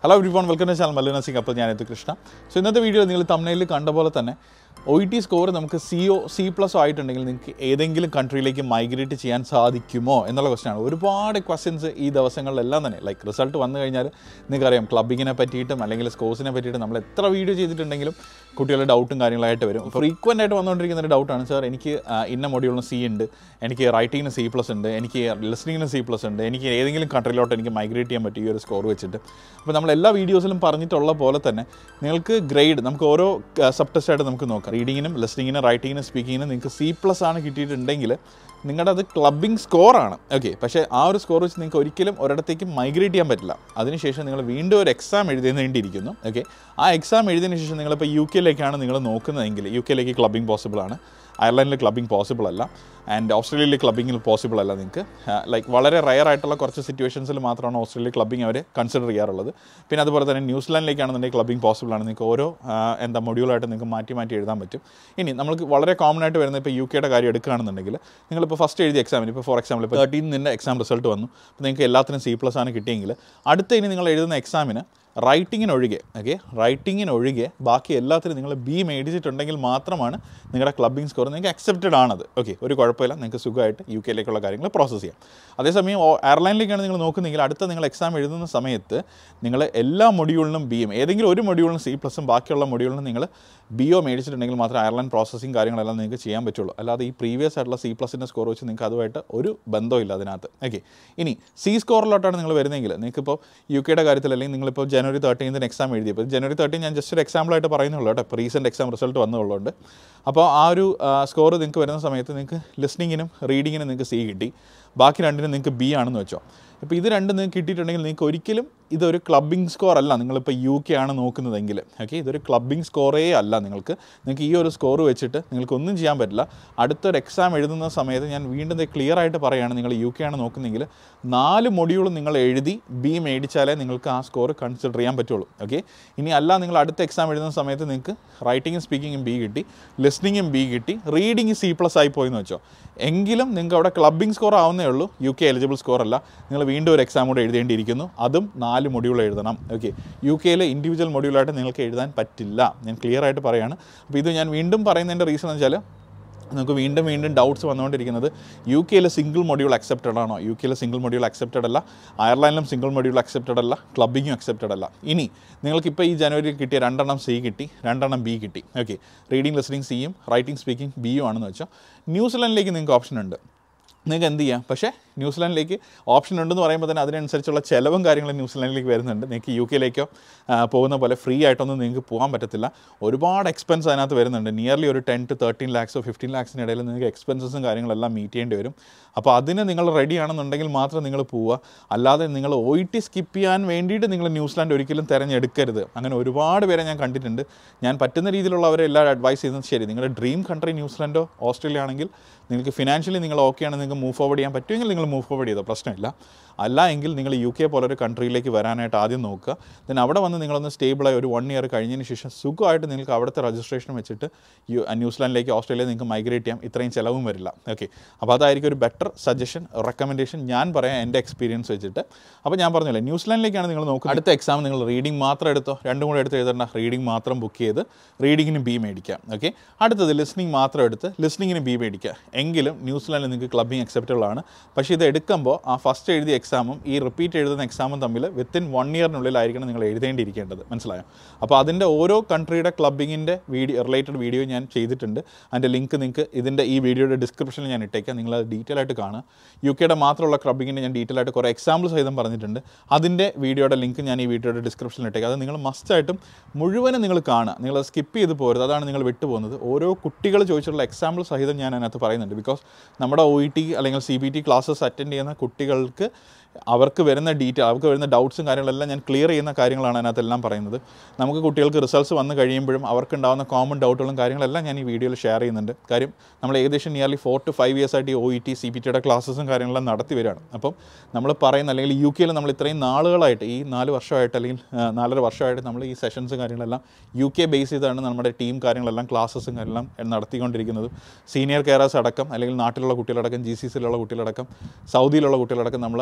hello everyone welcome to channel മല്ലുന സിംഗ് അപ്പോൾ ഞാൻ എത്തു കൃഷ്ണ സോ ഇന്നത്തെ വീഡിയോ നിങ്ങൾ തമിഴിൽ കണ്ട പോലെ തന്നെ ഒ ഇ ടി സ്കോർ നമുക്ക് സി ഒ സി പ്ലസ് ആയിട്ടുണ്ടെങ്കിൽ നിങ്ങൾക്ക് ഏതെങ്കിലും കൺട്രിയിലേക്ക് മൈഗ്രേറ്റ് ചെയ്യാൻ സാധിക്കുമോ എന്നുള്ള ക്വസ്റ്റ്യനാണ് ഒരുപാട് ക്വസ്റ്റ്യൻസ് ഈ ദിവസങ്ങളിലെല്ലാം തന്നെ ലൈക്ക് റിസൾട്ട് വന്നു കഴിഞ്ഞാൽ നിങ്ങൾക്കറിയാം ക്ലബിങ്ങിനെ പറ്റിയിട്ടും അല്ലെങ്കിൽ സ്കോഴ്സിനെ പറ്റിയിട്ടും നമ്മൾ എത്ര വീഡിയോ ചെയ്തിട്ടുണ്ടെങ്കിലും കുട്ടികളുടെ ഡൗട്ടും കാര്യങ്ങളായിട്ട് വരും ഫ്രീക്വൻ്റ് ആയിട്ട് വന്നുകൊണ്ടിരിക്കുന്ന ഒരു ഡൗട്ടാണ് സാർ എനിക്ക് ആ, ഇന്ന മൊഡ്യൂളിന് സി ഉണ്ട് എനിക്ക് റൈറ്റിങ്ങിന് സി പ്ലസ് ഉണ്ട് എനിക്ക് ലിസ്ണിങ്ങിന് സി പ്ലസ് ഉണ്ട് എനിക്ക് ഏതെങ്കിലും കൺട്രിയിലോട്ട് എനിക്ക് മൈഗ്രേറ്റ് ചെയ്യാൻ പറ്റും ഈ ഒരു സ്കോർ വെച്ചിട്ട് അപ്പോൾ നമ്മൾ എല്ലാ വീഡിയോസിലും പറഞ്ഞിട്ടുള്ള പോലെ തന്നെ നിങ്ങൾക്ക് ഗ്രേഡ് നമുക്ക് ഓരോ സബ് ടെസ്റ്റ് ആയിട്ട് നമുക്ക് നോക്കാം റീഡിങ്ങിനും ലിസ്ണിങ്ങിനും റൈറ്റിങ്ങിനും സ്പീക്കിങ്ങിനും നിങ്ങൾക്ക് സി പ്ലസ് ആണ് കിട്ടിയിട്ടുണ്ടെങ്കിൽ നിങ്ങളുടെ അത് ക്ലബിംഗ് സ്കോറാണ് ഓക്കെ പക്ഷേ ആ ഒരു സ്കോർ വെച്ച് നിങ്ങൾക്ക് ഒരിക്കലും ഒരിടത്തേക്ക് മൈഗ്രേറ്റ് ചെയ്യാൻ പറ്റില്ല അതിനുശേഷം നിങ്ങൾ വീണ്ടും ഒരു എക്സാം എഴുതേണ്ടിയിരിക്കുന്നു ഓക്കെ ആ എക്സാം എഴുതിയതിന് ശേഷം നിങ്ങളിപ്പോൾ യു കെയിലേക്കാണ് നിങ്ങൾ നോക്കുന്നതെങ്കിൽ യു കെയിലേക്ക് ക്ലബിംഗ് പോസിബിൾ ആണ് അയർലൻഡിൽ ക്ലബിംഗ് പോസിബിൾ അല്ല ആൻഡ് ഓസ്ട്രേലിയയിൽ ക്ലബിങ്ങിൽ പോസിബിൾ അല്ല നിങ്ങൾക്ക് ലൈക്ക് വളരെ റയർ ആയിട്ടുള്ള കുറച്ച് സിറ്റുവേഷൻസിൽ മാത്രമാണ് ഓസ്ട്രേലിയ ക്ലബിംഗ് അവർ കൺസിഡർ ചെയ്യാറുള്ളത് പിന്നെ അതുപോലെ തന്നെ ന്യൂസിലാൻഡിലേക്കാണെന്നുണ്ടെങ്കിൽ ക്ലബിംഗ് പോസിബിൾ ആണ് നിങ്ങൾക്ക് ഓരോ ആ, എന്താ മൊഡ്യൂളായിട്ട് നിങ്ങൾക്ക് മാറ്റി മാറ്റി എഴുതാൻ പറ്റും ഇനി നമുക്ക് വളരെ കോമൺ ആയിട്ട് വരുന്ന ഇപ്പോൾ യു കെയുടെ കാര്യം എടുക്കുകയാണെന്നുണ്ടെങ്കിൽ നിങ്ങളിപ്പോൾ ഫസ്റ്റ് എഴുതിയ എക്സാമിന് ഇപ്പോൾ ഫോർ എക്സാമ്പിൾ ഇപ്പോൾ തേർട്ടീൻ നിൻ്റെ എക്സാം റിസൾട്ട് വന്നു അപ്പോൾ നിങ്ങൾക്ക് എല്ലാത്തിനും സി പ്ലസ് ആണ് കിട്ടിയെങ്കിൽ അടുത്ത ഇനി നിങ്ങൾ എഴുതുന്ന എക്സാമിന് റൈറ്റിങ്ങിനൊഴികെ ഓക്കെ റൈറ്റിങ്ങിനൊഴികെ ബാക്കി എല്ലാത്തിനും നിങ്ങൾ ബി മേടിച്ചിട്ടുണ്ടെങ്കിൽ മാത്രമാണ് നിങ്ങളുടെ ക്ലബിംഗ് സ്കോർ നിങ്ങൾക്ക് അക്സെപ്റ്റഡ് ആണത് ഓക്കെ ഒരു കുഴപ്പമില്ല നിങ്ങൾക്ക് സുഖമായിട്ട് യു കെയിലേക്കുള്ള കാര്യങ്ങൾ പ്രോസസ്സ് ചെയ്യാം അതേസമയം ഓ- എയർലൈനിലേക്കാണ് നിങ്ങൾ നോക്കുന്നെങ്കിൽ അടുത്ത നിങ്ങൾ എക്സാം എഴുതുന്ന സമയത്ത് നിങ്ങൾ എല്ലാ മൊഡ്യൂളിനും ബിയും ഏതെങ്കിലും ഒരു മൊഡ്യൂളിനും സി പ്ലസും ബാക്കിയുള്ള മൊഡ്യൂളിനും നിങ്ങൾ ബിഒ മേടിച്ചിട്ടുണ്ടെങ്കിൽ മാത്രമേ എയർലൈൻ പ്രോസസ്സിങ് കാര്യങ്ങളെല്ലാം നിങ്ങൾക്ക് ചെയ്യാൻ പറ്റുള്ളൂ അല്ലാതെ ഈ പ്രീവിയസ് ആയിട്ടുള്ള സി പ്ലസിൻ്റെ സ്കോർ വെച്ച് നിങ്ങൾക്ക് അതുമായിട്ട് ഒരു ബന്ധമില്ല അതിനകത്ത് ഓക്കെ ഇനി സി സ്കോറിലോട്ടാണ് നിങ്ങൾ വരുന്നതെങ്കിൽ നിങ്ങൾക്കിപ്പോൾ യു കെയുടെ കാര്യത്തിൽ അല്ലെങ്കിൽ നിങ്ങളിപ്പോൾ ജനുവരി തേർട്ടീൻത്തിന് എക്സാം എഴുതിയപ്പോൾ ജനുവരി തേർട്ടീൻ ഞാൻ ജസ്റ്റ് ഒരു എക്സാമ്പിളായിട്ട് പറയുന്നുള്ളൂ കേട്ടോ ഇപ്പോൾ റീസെൻറ്റ് എക്സാം റിസൾട്ട് വന്നുള്ളതുകൊണ്ട് അപ്പോൾ ആ ഒരു സ്കോർ നിങ്ങൾക്ക് വരുന്ന സമയത്ത് നിങ്ങൾക്ക് ലിസ്ണിങ്ങിനും റീഡിങ്ങിനും നിങ്ങൾക്ക് സി കിട്ടി ബാക്കി രണ്ടിനും നിങ്ങൾക്ക് ബി ആണെന്ന് വെച്ചോ ഇപ്പോൾ ഇത് രണ്ടും നിങ്ങൾക്ക് കിട്ടിയിട്ടുണ്ടെങ്കിൽ നിങ്ങൾക്ക് ഒരിക്കലും ഇതൊരു ക്ലബിംഗ് സ്കോർ അല്ല നിങ്ങളിപ്പോൾ യു കെ ആണ് നോക്കുന്നതെങ്കിൽ ഓക്കെ ഇതൊരു ക്ലബിംഗ് സ്കോറേ അല്ല നിങ്ങൾക്ക് നിങ്ങൾക്ക് ഈ ഒരു സ്കോർ വെച്ചിട്ട് നിങ്ങൾക്ക് ഒന്നും ചെയ്യാൻ പറ്റില്ല അടുത്തൊരു എക്സാം എഴുതുന്ന സമയത്ത് ഞാൻ വീണ്ടും ക്ലിയർ ആയിട്ട് പറയുകയാണ് നിങ്ങൾ യു കെ ആണ് നോക്കുന്നെങ്കിൽ നാല് മൊഡ്യൂൾ നിങ്ങൾ എഴുതി ബി മേടിച്ചാലേ നിങ്ങൾക്ക് ആ സ്കോർ കൺസിഡർ ചെയ്യാൻ പറ്റുള്ളൂ ഓക്കെ ഇനി അല്ല നിങ്ങൾ അടുത്ത എക്സാം എഴുതുന്ന സമയത്ത് നിങ്ങൾക്ക് റൈറ്റിങ്ങും സ്പീക്കിങ്ങും ബി കിട്ടി ലിസ്ണിങ്ങും ബി കിട്ടി റീഡിങ് സി പ്ലസ് ആയി പോയെന്ന് വെച്ചോ എങ്കിലും നിങ്ങൾക്ക് അവിടെ ക്ലബിംഗ് സ്കോർ ആവുന്നേ ഉള്ളൂ യു കെ എലിജിബിൾ സ്കോർ അല്ല നിങ്ങൾ വീണ്ടും ഒരു എക്സാം കൂടെ എഴുതേണ്ടിയിരിക്കുന്നു അതും നാല് മൊഡ്യൂൾ എഴുതണം ഓക്കെ യു കെയിലെ ഇൻഡിവിജ്വൽ മൊഡ്യൂളായിട്ട് നിങ്ങൾക്ക് എഴുതാൻ പറ്റില്ല ഞാൻ ക്ലിയർ ആയിട്ട് പറയാണ് അപ്പോൾ ഇത് ഞാൻ വീണ്ടും പറയുന്നതിൻ്റെ റീസൺ എന്ന് വെച്ചാൽ നമുക്ക് വീണ്ടും വീണ്ടും ഡൗട്ട്സ് വന്നുകൊണ്ടിരിക്കുന്നത് യു കെയിലെ സിംഗിൾ മൊഡ്യൂൾ അക്സെപ്റ്റഡ് ആണോ യു കെയിലെ സിംഗിൾ മൊഡ്യൂൾ അക്സെപ്റ്റഡ് അല്ല അയർലൻഡിലും സിംഗിൾ മൊഡ്യൂൾ അക്സെപ്റ്റഡ് അല്ല ക്ലബിങ്ങും അക്സെപ്റ്റഡ് അല്ല ഇനി നിങ്ങൾക്കിപ്പോൾ ഈ ജനുവരിയിൽ കിട്ടിയ രണ്ടെണ്ണം സി കിട്ടി രണ്ടെണ്ണം ബി കിട്ടി ഓക്കെ റീഡിംഗ് ലിസണിങ് സിയും റൈറ്റിംഗ് സ്പീക്കിംഗ് ബിയും ആണെന്ന് വെച്ചാൽ ന്യൂസിലാൻഡിലേക്ക് നിങ്ങൾക്ക് ഓപ്ഷൻ ഉണ്ട് നിങ്ങൾക്ക് എന്ത് ചെയ്യാം പക്ഷേ ന്യൂസിലാൻഡിലേക്ക് ഓപ്ഷൻ ഉണ്ടെന്ന് പറയുമ്പോൾ തന്നെ അതിനനുസരിച്ചുള്ള ചിലവും കാര്യങ്ങളും ന്യൂസിലാൻഡിലേക്ക് വരുന്നുണ്ട് നിങ്ങൾക്ക് യു കെയിലേക്കോ ആ, പോകുന്ന പോലെ ഫ്രീ ആയിട്ടൊന്നും നിങ്ങൾക്ക് പോകാൻ പറ്റത്തില്ല ഒരുപാട് എക്സ്പെൻസ് അതിനകത്ത് വരുന്നുണ്ട് നിയർലി ഒരു ടെൻ ടു തേർട്ടീൻ ലാക്സോ ഫിഫ്റ്റീൻ ലാക്സിന് ഇടയിൽ നിങ്ങൾക്ക് എക്സ്പെൻസസും കാര്യങ്ങളെല്ലാം മീറ്റ് ചെയ്യേണ്ടി വരും അപ്പോൾ അതിന് നിങ്ങൾ റെഡി ആണെന്നുണ്ടെങ്കിൽ മാത്രം നിങ്ങൾ പോവുക അല്ലാതെ നിങ്ങൾ ഒ ഇ ടി സ്കിപ്പ് ചെയ്യാൻ വേണ്ടിയിട്ട് നിങ്ങൾ ന്യൂസിലാൻഡ് ഒരിക്കലും തിരഞ്ഞെടുക്കരുത് അങ്ങനെ ഒരുപാട് പേരെ ഞാൻ കണ്ടിട്ടുണ്ട് ഞാൻ പറ്റുന്ന രീതിയിലുള്ളവരെ എല്ലാം അഡ്വൈസ് ചെയ്യുന്നത് ശരി നിങ്ങളുടെ ഡ്രീം കൺട്രി ന്യൂസിലാൻഡോ ഓസ്ട്രേലിയ ആണെങ്കിൽ നിങ്ങൾക്ക് ഫിനാൻഷ്യലി നിങ്ങൾ ഓക്കെ ആണ് നിങ്ങൾക്ക് മൂവ് ഫോർവേഡ് ചെയ്യാൻ പറ്റുമെങ്കിൽ നിങ്ങൾ മൂവ് ഫോർവേഡ് ചെയ്തോ പ്രശ്നമില്ല അല്ല എങ്കിൽ നിങ്ങൾ യു കെ പോലൊരു കൺട്രിയിലേക്ക് വരാനായിട്ട് ആദ്യം നോക്കുക ദെൻ അവിടെ വന്ന് നിങ്ങളൊന്ന് സ്റ്റേബിളായി ഒരു വൺ ഇയർ കഴിഞ്ഞതിന് ശേഷം സുഖമായിട്ട് നിങ്ങൾക്ക് അവിടുത്തെ രജിസ്ട്രേഷൻ വെച്ചിട്ട് യു ന്യൂസിലാൻഡിലേക്ക് ഓസ്ട്രേലിയ നിങ്ങൾക്ക് മൈഗ്രേറ്റ് ചെയ്യാം ഇത്രയും ചിലവും വരില്ല ഓക്കെ അപ്പോൾ അതായിരിക്കും ഒരു ബെറ്റർ സജഷൻ റെക്കമെൻഡേഷൻ ഞാൻ പറയാം എൻ്റെ എക്സ്പീരിയൻസ് വെച്ചിട്ട് അപ്പോൾ ഞാൻ പറഞ്ഞില്ലേ ന്യൂസിലാൻഡിലേക്കാണ് നിങ്ങൾ നോക്കുന്നത് അടുത്ത എക്സാം നിങ്ങൾ റീഡിംഗ് മാത്രം എടുത്തോ രണ്ടും കൂടെ എടുത്ത് എഴുതേണ്ട റീഡിംഗ് മാത്രം ബുക്ക് ചെയ്ത് റീഡിങ്ങിന് ബി മേടിക്കാം ഓക്കെ അടുത്തത് ലിസ്ണിംഗ് മാത്രം എടുത്ത് ലിസ്ണിങ്ങിന് ബി മേടിക്കുക എങ്കിലും ന്യൂസിലാൻഡിൽ നിങ്ങൾക്ക് ക്ലബിംഗ് അക്സെപ്റ്റബിൾ ആണ് പക്ഷേ ഇത് എടുക്കുമ്പോൾ ആ ഫസ്റ്റ് എഴുതിയ എക്സാമും ഈ റിപ്പീറ്റ് എഴുതുന്ന എക്സാമും തമ്മിൽ വിത്തിൻ വൺ ഇയറിനുള്ളിലായിരിക്കണം നിങ്ങൾ എഴുതേണ്ടിയിരിക്കേണ്ടത് മനസ്സിലായോ അപ്പോൾ അതിൻ്റെ ഓരോ കൺട്രിയുടെ ക്ലബിങ്ങിൻ്റെ വീഡിയോ റിലേറ്റഡ് വീഡിയോ ഞാൻ ചെയ്തിട്ടുണ്ട് അതിൻ്റെ ലിങ്ക് നിങ്ങൾക്ക് ഇതിൻ്റെ ഈ വീഡിയോയുടെ ഡിസ്ക്രിപ്ഷനിൽ ഞാൻ ഇട്ടേക്കാം നിങ്ങൾ അത് ഡീറ്റെയിൽ ആയിട്ട് കാണുക യു കെയുടെ മാത്രമുള്ള ക്ലബിങ്ങിൻ്റെ ഞാൻ ഡീറ്റെയിൽ ആയിട്ട് കുറേ എക്സാമ്പിൾ സഹിതം പറഞ്ഞിട്ടുണ്ട് അതിൻ്റെ വീഡിയോയുടെ ലിങ്ക് ഞാൻ ഈ വീഡിയോയുടെ ഡിസ്ക്രിപ്ഷനിൽ ഇട്ടേക്കാം അത് നിങ്ങൾ മസ്റ്റായിട്ടും മുഴുവനും നിങ്ങൾ കാണുക നിങ്ങൾ സ്കിപ്പ് ചെയ്ത് പോരുത് അതാണ് നിങ്ങൾ വിട്ടുപോകുന്നത് ഓരോ കുട്ടികൾ ചോദിച്ചിട്ടുള്ള എക്സാമ്പിൾ സഹിതം ഞാൻ അതിനകത്ത് പറയുന്നുണ്ട് ബിക്കോസ് നമ്മുടെ ഒ ഇ ടി അല്ലെങ്കിൽ C B T classes attend ചെയ്യുന്ന കുട്ടികൾക്ക് അവർക്ക് വരുന്ന ഡീറ്റെയിൽ അവർക്ക് വരുന്ന ഡൗട്ട്സും കാര്യങ്ങളെല്ലാം ഞാൻ ക്ലിയർ ചെയ്യുന്ന കാര്യങ്ങളാണ് അതിനകത്തെല്ലാം പറയുന്നത് നമുക്ക് കുട്ടികൾക്ക് റിസൾട്ട്സ് വന്ന് കഴിയുമ്പോഴും അവർക്കുണ്ടാകുന്ന കോമൺ ഡൗട്ടുകളും കാര്യങ്ങളെല്ലാം ഞാൻ ഈ വീഡിയോയിൽ ഷെയർ ചെയ്യുന്നുണ്ട് കാര്യം നമ്മൾ ഏകദേശം nearly four to five years ആയിട്ട് ഈ O E T C P ടിയുടെ ക്ലാസ്സസും കാര്യങ്ങളെല്ലാം നടത്തി വരികയാണ് അപ്പം നമ്മൾ പറയുന്ന അല്ലെങ്കിൽ യു കെയിൽ നമ്മൾ ഇത്രയും നാളുകളായിട്ട് ഈ നാല് വർഷമായിട്ട് അല്ലെങ്കിൽ ആ, നാലര വർഷമായിട്ട് നമ്മൾ ഈ സെഷൻസും കാര്യങ്ങളെല്ലാം യു കെ ബേസ് ചെയ്താണ് നമ്മുടെ ടീം കാര്യങ്ങളെല്ലാം ക്ലാസ്സസും കാര്യമെല്ലാം നടത്തിക്കൊണ്ടിരിക്കുന്നത് സീനിയർ കെയറേഴ്സ് അടക്കം അല്ലെങ്കിൽ നാട്ടിലുള്ള കുട്ടികളടക്കം ജി സി സിയിലുള്ള കുട്ടികളടക്കം സൗദിയിലുള്ള കുട്ടികളടക്കം നമ്മൾ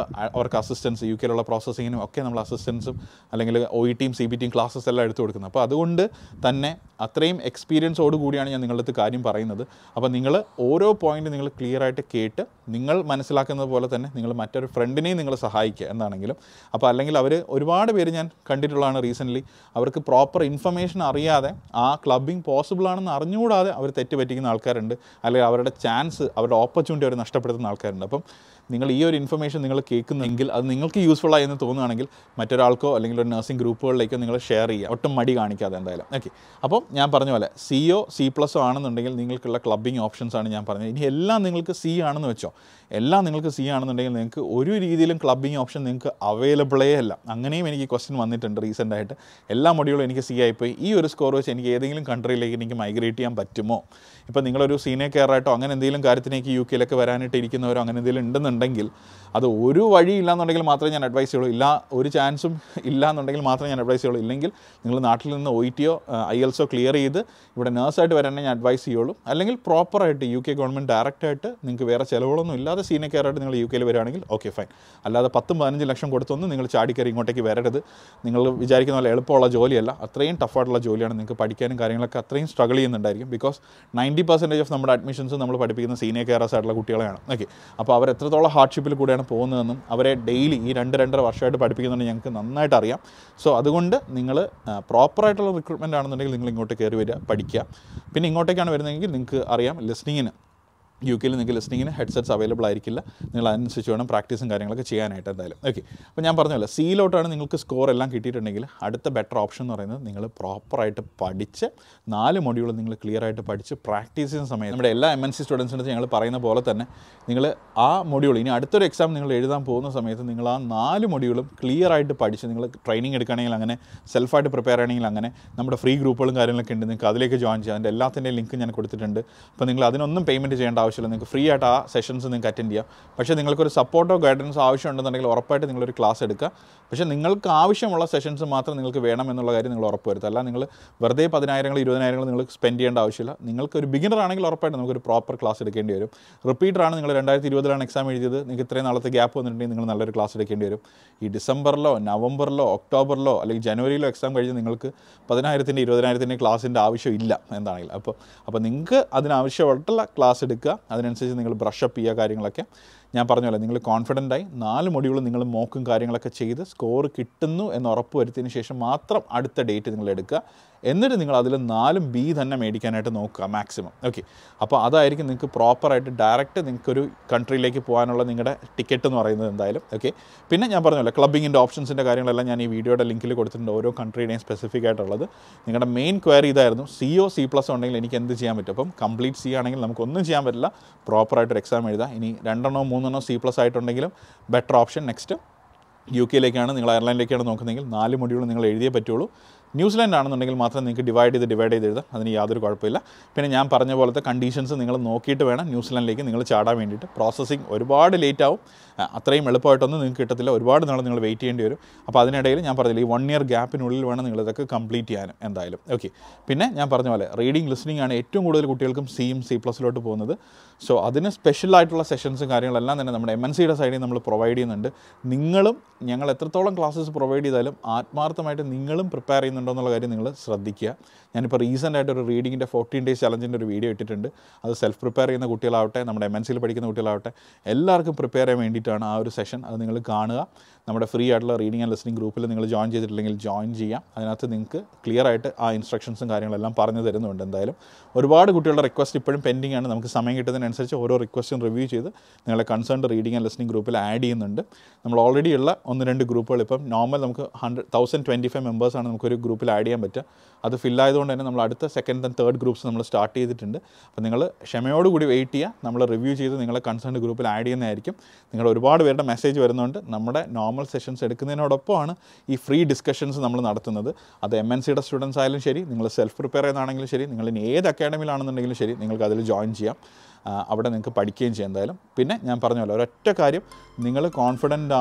അവർക്ക് അസിസ്റ്റൻസ് യു കെയിലുള്ള പ്രോസസ്സിങ്ങിനും ഒക്കെ നമ്മൾ അസിസ്റ്റൻസും അല്ലെങ്കിൽ ഒ ഇ ടിയും സി ബി ടിയും ക്ലാസ്സസ് എല്ലാം എടുത്തു കൊടുക്കുന്നത് അപ്പോൾ അതുകൊണ്ട് തന്നെ അത്രയും എക്സ്പീരിയൻസോട് കൂടിയാണ് ഞാൻ നിങ്ങളുടെ അടുത്ത് കാര്യം പറയുന്നത് അപ്പോൾ നിങ്ങൾ ഓരോ പോയിന്റ് നിങ്ങൾ ക്ലിയർ ആയിട്ട് കേട്ട് നിങ്ങൾ മനസ്സിലാക്കുന്നത് പോലെ തന്നെ നിങ്ങൾ മറ്റൊരു ഫ്രണ്ടിനെയും നിങ്ങൾ സഹായിക്കുക എന്താണെങ്കിലും അപ്പോൾ അല്ലെങ്കിൽ അവർ ഒരുപാട് പേര് ഞാൻ കണ്ടിട്ടുള്ളതാണ് റീസെൻ്റ്ലി അവർക്ക് പ്രോപ്പർ ഇൻഫർമേഷൻ അറിയാതെ ആ ക്ലബിങ് പോസിബിൾ ആണെന്ന് അറിഞ്ഞുകൂടാതെ അവർ തെറ്റ് പറ്റിക്കുന്ന ആൾക്കാരുണ്ട് അല്ലെങ്കിൽ അവരുടെ ചാൻസ് അവരുടെ ഓപ്പർച്യൂണിറ്റി അവർ നഷ്ടപ്പെടുത്തുന്ന ആൾക്കാരുണ്ട് അപ്പം നിങ്ങൾ ഈ ഒരു ഇൻഫർമേഷൻ നിങ്ങൾ കേൾക്കുന്നെങ്കിൽ അത് നിങ്ങൾക്ക് യൂസ്ഫുൾ ആയി എന്ന് തോന്നുകയാണെങ്കിൽ മറ്റൊരാൾക്കോ അല്ലെങ്കിൽ ഒരു നഴ്സിംഗ് ഗ്രൂപ്പുകളിലേക്കോ നിങ്ങൾ ഷെയർ ചെയ്യുക ഒട്ടും മടി കാണിക്കാതെ എന്തായാലും ഓക്കെ അപ്പം ഞാൻ പറഞ്ഞ പോലെ സിഒ സി പ്ലസോ ആണെന്നുണ്ടെങ്കിൽ നിങ്ങൾക്കുള്ള ക്ലബിങ് ഓപ്ഷൻസ് ആണ് ഞാൻ പറഞ്ഞത് ഇനി എല്ലാം നിങ്ങൾക്ക് സി ആണെന്ന് വെച്ചോ എല്ലാം നിങ്ങൾക്ക് സി ആണെന്നുണ്ടെങ്കിൽ നിങ്ങൾക്ക് ഒരു രീതിയിലും ക്ലബിങ് ഓപ്ഷൻ നിങ്ങൾക്ക് അവൈലബിളേ അല്ല അങ്ങനെയും എനിക്ക് ക്വസ്റ്റ്യൻ വന്നിട്ടുണ്ട് റീസെൻ്റ് ആയിട്ട് എല്ലാ മൊഡ്യൂളും എനിക്ക് സി ആയിപ്പോയി ഈ ഒരു സ്കോർ വെച്ച് എനിക്ക് ഏതെങ്കിലും കൺട്രിയിലേക്ക് എനിക്ക് മൈഗ്രേറ്റ് ചെയ്യാൻ പറ്റുമോ ഇപ്പോൾ നിങ്ങളൊരു സീനിയർ കെയറായിട്ടോ അങ്ങനെ എന്തെങ്കിലും കാര്യത്തിലേക്ക് യു കെയിലൊക്കെ വരാനായിട്ട് ഇരിക്കുന്നവരോ അങ്ങനെ എന്തെങ്കിലും ഉണ്ടെന്നുണ്ടെങ്കിൽ അത് ഒരു വഴി ഇല്ലാന്നുണ്ടെങ്കിൽ മാത്രമേ ഞാൻ അഡ്വൈസ് ചെയ്യുള്ളൂ ഇല്ല ഒരു ചാൻസും ഇല്ല എന്നുണ്ടെങ്കിൽ മാത്രമേ ഞാൻ അഡ്വൈസ് ചെയ്യുള്ളൂ ഇല്ലെങ്കിൽ നിങ്ങൾ നാട്ടിൽ നിന്ന് ഒ ഇ ടിയോ ഐ എൽസോ ക്ലിയർ ചെയ്ത് ഇവിടെ നേഴ്സായിട്ട് വരാനേ ഞാൻ അഡ്വൈസ് ചെയ്യുള്ളൂ അല്ലെങ്കിൽ പ്രോപ്പറായിട്ട് യു കെ ഗവൺമെൻറ് ഡയറക്റ്റായിട്ട് നിങ്ങൾക്ക് വേറെ ചിലവുകളൊന്നും ഇല്ലാതെ സീനിയർ കെയറായിട്ട് നിങ്ങൾ യു കെയിൽ വരികയാണെങ്കിൽ ഓക്കെ ഫൈൻ അല്ലാതെ പത്തും പതിനഞ്ച് ലക്ഷം കൊടുത്തൊന്നും നിങ്ങൾ ചാടിക്കയറി ഇങ്ങോട്ടേക്ക് വരരുത് നിങ്ങൾ വിചാരിക്കുന്ന പോലെ എളുപ്പമുള്ള ജോലിയല്ല അത്രയും ടഫായിട്ടുള്ള ജോലിയാണ് നിങ്ങൾക്ക് പഠിക്കാനും കാര്യങ്ങളൊക്കെ അത്രയും സ്ട്രഗിൾ ചെയ്യുന്നുണ്ടായിരിക്കും ബിക്കോസ് നയൻറ്റി പെർസെൻറ്റേജ് ഓഫ് നമ്മുടെ അഡ്മിഷൻസ് നമ്മൾ പഠിപ്പിക്കുന്ന സീനിയർ കെയറേഴ്സ് ആയിട്ടുള്ള കുട്ടികളെയാണ് ഓക്കെ അപ്പോൾ അവർ എത്രത്തോളം ഹാർഡ്ഷിപ്പിൽ കൂടെയാണ് പോകുന്നതെന്നും അവരെ ഡെയിലി ഈ രണ്ട് രണ്ടര വർഷമായിട്ട് പഠിപ്പിക്കുന്നുണ്ട് ഞങ്ങൾക്ക് നന്നായിട്ട് അറിയാം സോ അതുകൊണ്ട് നിങ്ങൾ പ്രോപ്പറായിട്ടുള്ള റിക്രൂട്ട്മെൻറ്റ് ആണെന്നുണ്ടെങ്കിൽ നിങ്ങൾ ഇങ്ങോട്ട് കയറി വരിക പഠിക്കുക പിന്നെ ഇങ്ങോട്ടേക്കാണ് വരുന്നതെങ്കിൽ നിങ്ങൾക്ക് അറിയാം ലിസ്ണിങ്ങിന് യു കെയിൽ നിങ്ങൾക്ക് ലിസ്ണിങ്ങിന് ഹെഡ്സെറ്റ്സ് അവൈലബിൾ ആയിരിക്കില്ല നിങ്ങൾ അതനുസരിച്ച് വേണം പ്രാക്ടീസും കാര്യങ്ങളൊക്കെ ചെയ്യാനായിട്ട് എന്തായാലും ഓക്കെ അപ്പോൾ ഞാൻ പറഞ്ഞല്ലോ സിയിലോട്ടാണ് നിങ്ങൾക്ക് സ്കോർ എല്ലാം കിട്ടിയിട്ടുണ്ടെങ്കിൽ അടുത്ത ബെറ്റർ ഓപ്ഷൻ എന്ന് പറയുന്നത് നിങ്ങൾ പ്രോപ്പറായിട്ട് പഠിച്ച് നാല് മൊഡ്യൂൾ നിങ്ങൾ ക്ലിയർ ആയിട്ട് പഠിച്ച് പ്രാക്ടീസ് ചെയ്യുന്ന സമയത്ത് നമ്മുടെ എല്ലാ എം എൻ സി സ്റ്റുഡൻസിൻ്റെ ഞങ്ങൾ പറയുന്ന പോലെ തന്നെ നിങ്ങൾ ആ മൊഡ്യൂൾ ഇനി അടുത്തൊരു എക്സാം നിങ്ങൾ എഴുതാൻ പോകുന്ന സമയത്ത് നിങ്ങൾ ആ നാല് മൊഡ്യൂളും ക്ലിയർ ആയിട്ട് പഠിച്ച് നിങ്ങൾ ട്രെയിനിങ് എടുക്കുകയാണെങ്കിൽ അങ്ങനെ സെൽഫായിട്ട് പ്രിപ്പയർ ചെയ്യണമെങ്കിൽ അങ്ങനെ നമ്മുടെ ഫ്രീ ഗ്രൂപ്പുകളും കാര്യങ്ങളൊക്കെ ഉണ്ട് നിങ്ങൾക്ക് അതിലേക്ക് ജോയിൻ ചെയ്യാം അതിൻ്റെ എല്ലാത്തിൻ്റെയും ലിങ്ക് ഞാൻ കൊടുത്തിട്ടുണ്ട് അപ്പോൾ നിങ്ങൾ അതിനൊന്നും പേയ്മെൻറ്റ് ചെയ്യേണ്ട ആവശ്യമില്ല നിങ്ങൾക്ക് ഫ്രീ ആയിട്ട് ആ സെഷൻസ് നിങ്ങൾക്ക് അറ്റൻഡ് ചെയ്യാം പക്ഷേ നിങ്ങൾക്കൊരു സപ്പോർട്ടോ ഗൈഡൻസോ ആവശ്യമുണ്ടെന്നുണ്ടെങ്കിൽ ഉറപ്പായിട്ട് നിങ്ങളൊരു ക്ലാസ് എടുക്കുക പക്ഷേ നിങ്ങൾക്ക് ആവശ്യമുള്ള സെഷൻസ് മാത്രം നിങ്ങൾക്ക് വേണം എന്നുള്ള കാര്യം നിങ്ങൾ ഉറപ്പ് വരുത്തുക അല്ല നിങ്ങൾ വെറുതെ പതിനായിരങ്ങൾ ഇരുപതിനായിരങ്ങൾ നിങ്ങൾ സ്പെൻഡ് ചെയ്യേണ്ട ആവശ്യമില്ല നിങ്ങൾക്ക് ഒരു ബിഗിനർ ആണെങ്കിൽ ഉറപ്പായിട്ട് നമുക്കൊരു പ്രോപ്പർ ക്ലാസ് എടുക്കേണ്ടി വരും റിപ്പീറ്റർ ആണ് നിങ്ങൾ രണ്ടായിരത്തി ഇരുപതിലാണ് എക്സാം എഴുതിയത് നിങ്ങൾക്ക് ഇത്രയും നാളത്തെ ഗ്യാപ്പ് വന്നിട്ടുണ്ടെങ്കിൽ നിങ്ങൾ നല്ലൊരു ക്ലാസ് എടുക്കേണ്ടി വരും ഈ ഡിസംബറിലോ നവംബറിലോ ഒക്ടോബറിലോ അല്ലെങ്കിൽ ജനുവരിയിലോ എക്സാം കഴിഞ്ഞ് നിങ്ങൾക്ക് പതിനായിരത്തിൻ്റെ ഇരുപതിനായിരത്തിൻ്റെ ക്ലാസ്സിൻ്റെ ആവശ്യമില്ല എന്താണെങ്കിലും അപ്പോൾ അപ്പോൾ നിങ്ങൾക്ക് അതിനാവശ്യമായിട്ടുള്ള ക്ലാസ് എടുക്കുക അതിനനുസരിച്ച് നിങ്ങൾ ബ്രഷപ്പ് ചെയ്യുക കാര്യങ്ങളൊക്കെ ഞാൻ പറഞ്ഞല്ലോ നിങ്ങൾ കോൺഫിഡൻ്റ് ആയി നാല് മൊഡ്യൂൾ നിങ്ങൾ മോക്കും കാര്യങ്ങളൊക്കെ ചെയ്ത് സ്കോർ കിട്ടുന്നു എന്ന് ഉറപ്പ് വരുത്തിയതിന് ശേഷം മാത്രം അടുത്ത ഡേറ്റ് നിങ്ങൾ എടുക്കുക എന്നിട്ട് നിങ്ങൾ അതിൽ നാലും ബി തന്നെ മേടിക്കാനായിട്ട് നോക്കുക മാക്സിമം ഓക്കെ അപ്പോൾ അതായിരിക്കും നിങ്ങൾക്ക് പ്രോപ്പറായിട്ട് ഡയറക്റ്റ് നിങ്ങൾക്കൊരു കൺട്രിയിലേക്ക് പോകാനുള്ള നിങ്ങളുടെ ടിക്കറ്റ് എന്ന് പറയുന്നത് എന്തായാലും ഓക്കെ പിന്നെ ഞാൻ പറഞ്ഞല്ലോ ക്ലബിങ്ങിൻ്റെ ഓപ്ഷൻസിൻ്റെ കാര്യങ്ങളെല്ലാം ഞാൻ ഈ വീഡിയോയുടെ ലിങ്കിൽ കൊടുത്തിട്ടുണ്ട് ഓരോ കൺട്രിയുടെയും സ്പെസിഫിക് ആയിട്ടുള്ളത് നിങ്ങളുടെ മെയിൻ ക്വയറി ഇതായിരുന്നു സിഒ സി പ്ലസ് ഉണ്ടെങ്കിൽ എനിക്ക് എന്ത് ചെയ്യാൻ പറ്റും അപ്പം കംപ്ലീറ്റ് സി ആണെങ്കിൽ നമുക്കൊന്നും ചെയ്യാൻ പറ്റില്ല പ്രോപ്പറായിട്ടൊരു എക്സാം എഴുതാം ഇനി രണ്ടെണ്ണോ മൂന്നെണ്ണോ സി പ്ലസ് ആയിട്ടുണ്ടെങ്കിലും ബെറ്റർ ഓപ്ഷൻ നെക്സ്റ്റ് യു കെയിലേക്കാണ് നിങ്ങൾ അയർലൻഡിലേക്കാണ് നോക്കുന്നതെങ്കിൽ നാല് മൊഡ്യൂൾ നിങ്ങൾ എഴുതിയേ പറ്റുള്ളൂ ന്യൂസിലാൻഡ് ആണെന്നുണ്ടെങ്കിൽ മാത്രം നിങ്ങൾക്ക് ഡിവൈഡ് ചെയ്ത് ഡിവൈഡ് ചെയ്ത് എഴുതാം അതിന് യാതൊരു കുഴപ്പമില്ല പിന്നെ ഞാൻ പറഞ്ഞ പോലത്തെ കണ്ടീഷൻസ് നിങ്ങൾ നോക്കിയിട്ട് വേണം ന്യൂസിലാൻഡിലേക്ക് നിങ്ങൾ ചാടാൻ വേണ്ടിയിട്ട് പ്രോസസ്സിങ് ഒരുപാട് ലേറ്റ് ആവും ആ, അത്രയും എളുപ്പമായിട്ടൊന്നും നിങ്ങൾക്ക് കിട്ടത്തില്ല ഒരുപാട് നാൾ നിങ്ങൾ വെയിറ്റ് ചെയ്യേണ്ടി വരും അപ്പോൾ അതിനിടയിൽ ഞാൻ പറഞ്ഞില്ല ഈ വൺ ഇയർ ഗ്യാപ്പിനുള്ളിൽ വേണം നിങ്ങൾ ഇതൊക്കെ കംപ്ലീറ്റ് ചെയ്യാനും എന്തായാലും ഓക്കെ പിന്നെ ഞാൻ പറഞ്ഞ പോലെ റീഡിംഗ് ലിസണിംഗ് ആണ് ഏറ്റവും കൂടുതൽ കുട്ടികൾക്കും സിയും സി പ്ലസിലോട്ട് പോകുന്നത് സോ അതിന് സ്പെഷ്യൽ ആയിട്ടുള്ള സെഷൻസും കാര്യങ്ങളെല്ലാം തന്നെ നമ്മുടെ എം എൻ സിയുടെ സൈഡിൽ നമ്മൾ പ്രൊവൈഡ് ചെയ്യുന്നുണ്ട് നിങ്ങളും ഞങ്ങൾ എത്രത്തോളം ക്ലാസ്സസ് പ്രൊവൈഡ് ചെയ്താലും ആത്മാർത്ഥമായിട്ട് നിങ്ങളും പ്രിപ്പയർ ചെയ്യുന്നുണ്ടോ എന്നുള്ള കാര്യം നിങ്ങൾ ശ്രദ്ധിക്കുക ഞാനിപ്പോൾ റീസെൻ്റ് ആയിട്ട് ഒരു റീഡിങ്ങിൻ്റെ ഫോർട്ടീൻ ഡേയ്സ് ചലഞ്ചിൻ്റെ ഒരു വീഡിയോ ഇട്ടിട്ടുണ്ട് അത് സെൽഫ് പ്രിപ്പയർ ചെയ്യുന്ന കുട്ടികളാവട്ടെ നമ്മുടെ എം എൻ സിയിൽ പഠിക്കുന്ന കുട്ടികളാവട്ടെ എല്ലാവർക്കും പ്രിപ്പയർ ചെയ്യാൻ വേണ്ടിയിട്ടാണ് ആ ഒരു സെഷൻ അത് നിങ്ങൾ കാണുക നമ്മുടെ ഫ്രീ ആയിട്ടുള്ള റീഡിംഗ് ആൻഡ് ലിസണിംഗ് ഗ്രൂപ്പിൽ നിങ്ങൾ ജോയിൻ ചെയ്തിട്ടില്ലെങ്കിൽ ജോയിൻ ചെയ്യാം അതിനകത്ത് നിങ്ങൾക്ക് ക്ലിയർ ആയിട്ട് ആ ഇൻസ്ട്രക്ഷൻസും കാര്യങ്ങളെല്ലാം പറഞ്ഞു തരുന്നുണ്ട് എന്തായാലും ഒരുപാട് കുട്ടികളുടെ റിക്വസ്റ്റ് ഇപ്പോഴും പെൻഡിങ് ആണ് നമുക്ക് സമയം കിട്ടുന്നതിനനുസരിച്ച് ഓരോ റിക്വസ്റ്റും റിവ്യൂ ചെയ്ത് നിങ്ങളെ കൺസേൺഡ് റീഡിംഗ് ആൻഡ് ലിസണിംഗ് ഗ്രൂപ്പിൽ ആഡ് ചെയ്യുന്നുണ്ട് നമ്മൾ ഓൾറെഡി ഉള്ള ഒന്ന് രണ്ട് ഗ്രൂപ്പുകൾ ഇപ്പം നോർമൽ നമുക്ക് ഹൺഡ്രഡ് തൗസൻഡ് ട്വൻറ്റി ഫൈവ് മെമ്പേഴ്സാണ് നമുക്കൊരു ഗ്രൂപ്പിൽ ആഡ് ചെയ്യാൻ പറ്റുക അത് ഫില്ലായതുകൊണ്ട് തന്നെ നമ്മൾ അടുത്ത സെക്കൻഡ് ആൻഡ് തേർഡ് ഗ്രൂപ്പ്സ് നമ്മൾ സ്റ്റാർട്ട് ചെയ്തിട്ടുണ്ട് അപ്പോൾ നിങ്ങൾ ക്ഷമയോടുകൂടി വെയിറ്റ് ചെയ്യുക നമ്മൾ റിവ്യൂ ചെയ്ത് നിങ്ങളെ കൺസേൺഡ് ഗ്രൂപ്പിൽ ആഡ് ചെയ്യുന്നതായിരിക്കും നിങ്ങളുടെ ഒരുപാട് പേരുടെ മെസ്സേജ് വരുന്നുണ്ട് നമ്മുടെ നോർമൽ സെഷൻസ് എടുക്കുന്നതിനോടൊപ്പമാണ് ഈ ഫ്രീ ഡിസ്കഷൻസ് നമ്മൾ നടത്തുന്നത് അത് എം എൻ സിയുടെ സ്റ്റുഡൻസ് ആയാലും ശരി നിങ്ങൾ സെൽഫ് പ്രിപ്പയർ ചെയ്യുന്നതാണെങ്കിലും ശരി നിങ്ങൾ ഇനി ഏത് അക്കാഡമിയിലാണെന്നുണ്ടെങ്കിലും ശരി നിങ്ങൾക്ക് അതിൽ ജോയിൻ ചെയ്യാം ആ, അവിടെ നിങ്ങൾക്ക് പഠിക്കുകയും ചെയ്യാം എന്തായാലും പിന്നെ ഞാൻ പറഞ്ഞ പോലെ ഒരൊറ്റ കാര്യം നിങ്ങൾ കോൺഫിഡൻ്റ് ആണ്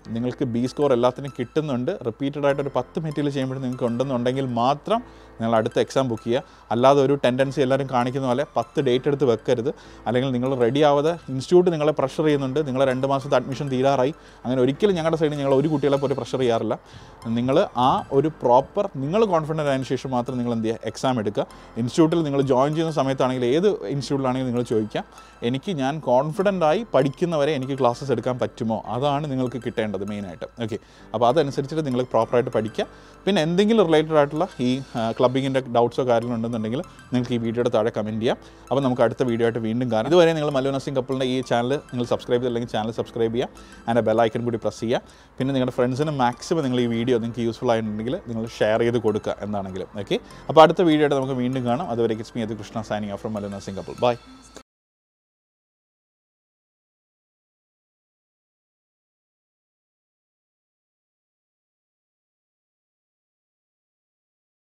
നിങ്ങൾക്ക് ബി സ്കോർ എല്ലാത്തിനും കിട്ടുന്നുണ്ട് റിപ്പീറ്റഡ് ആയിട്ട് ഒരു പത്ത് മിനിറ്റിൽ ചെയ്യുമ്പോൾ നിങ്ങൾക്ക് ഉണ്ടെന്നുണ്ടെങ്കിൽ മാത്രം നിങ്ങൾ അടുത്ത എക്സാം ബുക്ക് ചെയ്യുക അല്ലാതെ ഒരു ടെൻഡൻസി എല്ലാവരും കാണിക്കുന്ന പോലെ പത്ത് ഡേറ്റ് എടുത്ത് വെക്കരുത് അല്ലെങ്കിൽ നിങ്ങൾ റെഡി ആവാതെ ഇൻസ്റ്റിറ്റ്യൂട്ട് നിങ്ങളെ പ്രഷർ ചെയ്യുന്നുണ്ട് നിങ്ങളെ രണ്ട് മാസത്തെ അഡ്മിഷൻ തീരാറായി അങ്ങനെ ഒരിക്കലും ഞങ്ങളുടെ സൈഡിൽ ഞങ്ങൾ ഒരു കുട്ടികളെ പോലെ പ്രഷർ ചെയ്യാറില്ല നിങ്ങൾ ആ ഒരു പ്രോപ്പർ നിങ്ങൾ കോൺഫിഡൻ്റ് ആയതിനു ശേഷം മാത്രം നിങ്ങൾ എന്ത് ചെയ്യുക എക്സാം എടുക്കുക ഇൻസ്റ്റിറ്റ്യൂട്ടിൽ നിങ്ങൾ ജോയിൻ ചെയ്യുന്ന സമയത്താണെങ്കിൽ ഏത് ഇൻസ്റ്റിറ്റ്യൂട്ടിലാണെങ്കിൽ നിങ്ങൾ ചോദിക്കുക എനിക്ക് ഞാൻ കോൺഫിഡൻ്റ് ആയി പഠിക്കുന്നവരെ എനിക്ക് ക്ലാസ്സസ് എടുക്കാൻ പറ്റുമോ അതാണ് നിങ്ങൾക്ക് കിട്ടേണ്ടത് മെയിനായിട്ട് ഓക്കെ അപ്പോൾ അതനുസരിച്ചിട്ട് നിങ്ങൾ പ്രോപ്പറായിട്ട് പഠിക്കുക പിന്നെ എന്തെങ്കിലും റിലേറ്റഡ് ആയിട്ടുള്ള ഈ ക്ലബിങ്ങിൻ്റെ ഡൗട്ട്സോ കാര്യങ്ങളോ ഉണ്ടെന്നുണ്ടെങ്കിൽ നിങ്ങൾക്ക് ഈ വീഡിയോയുടെ താഴെ കമൻറ്റ് ചെയ്യാം അപ്പോൾ നമുക്ക് അടുത്ത വീഡിയോ ആയിട്ട് വീണ്ടും കാണാം ഇതുവരെ നിങ്ങൾ മല്ലു നസിംഗ് കപ്പിളിൻ്റെ ഈ ചാനൽ നിങ്ങൾ സബ്സ്ക്രൈബ് ചെയ്തില്ലെങ്കിൽ ചാനൽ സബ്സ്ക്രൈബ് ചെയ്യുക അതിൻ്റെ ബെല്ലൈക്കൺ കൂടി പ്രസ് ചെയ്യുക പിന്നെ നിങ്ങളുടെ ഫ്രണ്ട്സിന് മാക്സിമം നിങ്ങൾ ഈ വീഡിയോ നിങ്ങൾക്ക് യൂസ്ഫുൾ ആയിട്ടുണ്ടെങ്കിൽ നിങ്ങൾ ഷെയർ ചെയ്ത് കൊടുക്കുക എന്താണെങ്കിലും ഓക്കെ അപ്പോൾ അടുത്ത വീഡിയോ ആയിട്ട് നമുക്ക് വീണ്ടും കാണാം അതുവരെ കിസ്മി അത് Krishna signing from Mallu nursing couple by